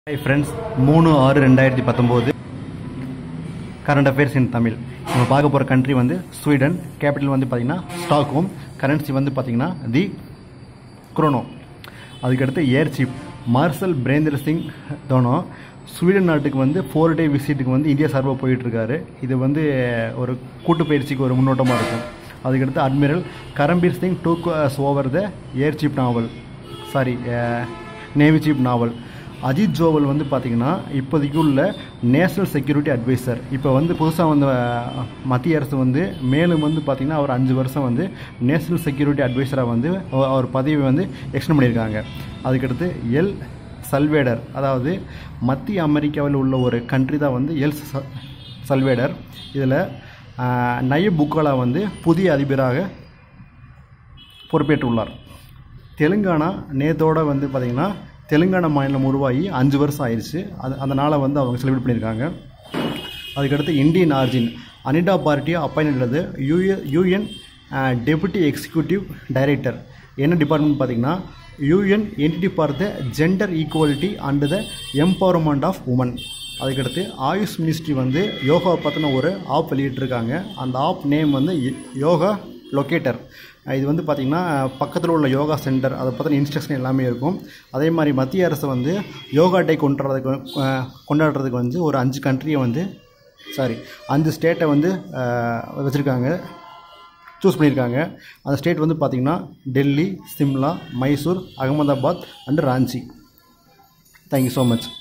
hi friends மூணு ஆறு ரெண்டாயிரத்தி பத்தொம்போது கரண்ட் அஃபேர்ஸ் இன் தமிழ் நம்ம பார்க்க போகிற கண்ட்ரி வந்து ஸ்வீடன் கேபிட்டல் வந்து பார்த்திங்கன்னா ஸ்டாக்ஹோம் கரன்சி வந்து பார்த்திங்கன்னா தி குரோனோ அதுக்கடுத்து air chief marshal Birendra Singh Dhanoa Sweden நாட்டுக்கு வந்து ஃபோர் டே விசிட்டுக்கு வந்து இந்தியா சார்பாக போயிட்டுருக்காரு இது வந்து ஒரு கூட்டு பயிற்சிக்கு ஒரு முன்னோட்டமாக இருக்கும் அதுக்கடுத்து admiral Karambir Singh took over the air chief naval sorry navy chief naval Ajit Doval வந்து பார்த்திங்கன்னா இப்போதைக்கு உள்ள நேஷனல் செக்யூரிட்டி அட்வைசர் இப்போ வந்து புதுசாக வந்த அஹ், மத்திய அரசு வந்து மேலும் வந்து பார்த்திங்கன்னா அவர் அஞ்சு வருஷம் வந்து நேஷனல் செக்யூரிட்டி அட்வைசராக வந்து அவ- அவர் பதவி வந்து எக்ஸ்டெண்ட் பண்ணியிருக்காங்க அதுக்கடுத்து எல் சல்வேடர் அதாவது மத்திய அமெரிக்காவில் உள்ள ஒரு கண்ட்ரி தான் வந்து எல் ச- சல்வேடர் இதில் நயீப் புக்காலா வந்து புதிய அதிபராக பொறுப்பேற்றுள்ளார் தெலுங்கானா நேத்தோட வந்து பார்த்திங்கன்னா தெலுங்கானா மாநிலம் உருவாகி அஞ்சு வருஷம் ஆயிடுச்சு அது அதனால் வந்து அவங்க செலிப்ரேட் பண்ணியிருக்காங்க அதுக்கடுத்து இந்தியன் ஆர்ஜின் அனிடா பார்ட்டியை appoint UA UN deputy executive director என்ன டிபார்ட்மெண்ட் பார்த்தீங்கன்னா UN entity for the gender equality and the empowerment of women அதுக்கடுத்து ஆயுஷ் மினிஸ்ட்ரி வந்து யோகா பற்றின ஒரு ஆப் வெளியிட்டிருக்காங்க அந்த ஆப் நேம் வந்து யோ- யோகா லொக்கேட்டர் இது வந்து பார்த்திங்கன்னா பக்கத்தில் உள்ள யோகா சென்டர் அதை பற்றின இன்ஸ்ட்ரக்ஷன் எல்லாமே இருக்கும் அதே மாதிரி மத்திய அரசு வந்து யோகா டே கொண்டாடுறதுக்கு அஹ், கொண்டாடுறதுக்கு வந்து ஒரு அஞ்சு கண்ட்ரியை வந்து சாரி அஞ்சு ஸ்டேட்டை வந்து வச்சுருக்காங்க சூஸ் பண்ணியிருக்காங்க அந்த ஸ்டேட் வந்து பார்த்திங்கன்னா Delhi Shimla Mysore Ahmedabad and Ranchi thank you so much